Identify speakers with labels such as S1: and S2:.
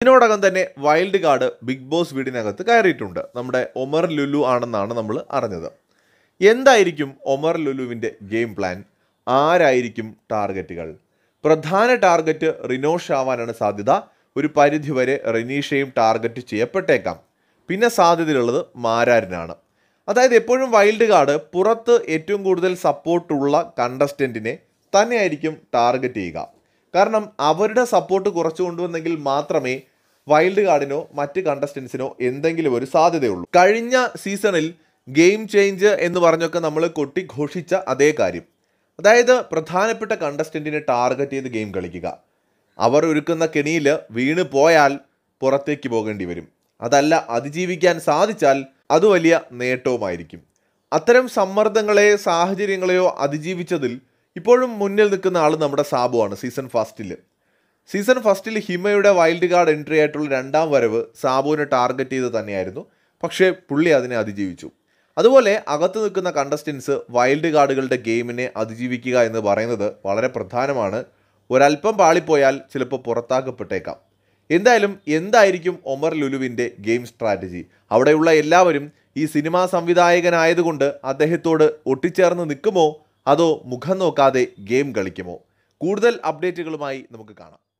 S1: ഇതിനോടകം തന്നെ wild card big boss വീടിനകത്ത് കയറിയിട്ടുണ്ട് നമ്മുടെ ഒമർ ലുലു ആണെന്നാണ് നമ്മൾ അറിഞ്ഞത് എന്തായിരിക്കും ഒമർ ലുലുവിൻ്റെ ഗെയിം പ്ലാൻ ആരായിരിക്കും ടാർഗറ്റുകൾ പ്രധാന ടാർഗറ്റ് റിനോഷ് ആവാനാണ് സാധ്യത ഒരു പരിധിവരെ റിനീഷയും ടാർഗറ്റ് ചെയ്യപ്പെട്ടേക്കാം പിന്നെ സാധ്യതയുള്ളത് മാരാരിനാണ് അതായത് എപ്പോഴും വൈൽഡ് കാർഡ് പുറത്ത് ഏറ്റവും കൂടുതൽ സപ്പോർട്ടുള്ള കണ്ടസ്റ്റൻറ്റിനെ തന്നെയായിരിക്കും ടാർഗറ്റ് ചെയ്യുക കാരണം അവരുടെ സപ്പോർട്ട് കുറച്ചു കൊണ്ടുവന്നെങ്കിൽ മാത്രമേ വൈൽഡ് കാർഡിനോ മറ്റ് കണ്ടസ്റ്റൻസിനോ എന്തെങ്കിലും ഒരു സാധ്യതയുള്ളൂ കഴിഞ്ഞ സീസണിൽ ഗെയിം ചേഞ്ച് എന്ന് പറഞ്ഞൊക്കെ നമ്മൾ കൊട്ടിഘോഷിച്ച അതേ കാര്യം അതായത് പ്രധാനപ്പെട്ട കണ്ടസ്റ്റൻറ്റിനെ ടാർഗറ്റ് ചെയ്ത് ഗെയിം കളിക്കുക അവർ ഒരുക്കുന്ന കെണിയിൽ വീണ് പോയാൽ പുറത്തേക്ക് പോകേണ്ടി വരും അതല്ല അതിജീവിക്കാൻ സാധിച്ചാൽ അത് വലിയ നേട്ടവുമായിരിക്കും അത്തരം സമ്മർദ്ദങ്ങളെ സാഹചര്യങ്ങളെയോ അതിജീവിച്ചതിൽ ഇപ്പോഴും മുന്നിൽ നിൽക്കുന്ന ആൾ നമ്മുടെ സാബുവാണ് സീസൺ ഫസ്റ്റിൽ സീസൺ ഫസ്റ്റിൽ ഹിമയുടെ വൈൽഡ് കാർഡ് എൻട്രി ആയിട്ടുള്ള രണ്ടാം വരവ് സാബുവിനെ ടാർഗറ്റ് ചെയ്ത് തന്നെയായിരുന്നു പക്ഷേ പുള്ളി അതിനെ അതിജീവിച്ചു അതുപോലെ അകത്ത് നിൽക്കുന്ന കണ്ടസ്റ്റൻസ് വൈൽഡ് കാർഡുകളുടെ ഗെയിമിനെ അതിജീവിക്കുക എന്ന് പറയുന്നത് വളരെ പ്രധാനമാണ് ഒരല്പം പാളിപ്പോയാൽ ചിലപ്പോൾ പുറത്താക്കപ്പെട്ടേക്കാം എന്തായാലും എന്തായിരിക്കും ഒമർ ലുലുവിൻ്റെ ഗെയിം സ്ട്രാറ്റജി അവിടെയുള്ള എല്ലാവരും ഈ സിനിമാ സംവിധായകനായതുകൊണ്ട് അദ്ദേഹത്തോട് ഒട്ടിച്ചേർന്ന് നിൽക്കുമോ അതോ മുഖം നോക്കാതെ ഗെയിം കളിക്കുമോ കൂടുതൽ അപ്ഡേറ്റുകളുമായി നമുക്ക് കാണാം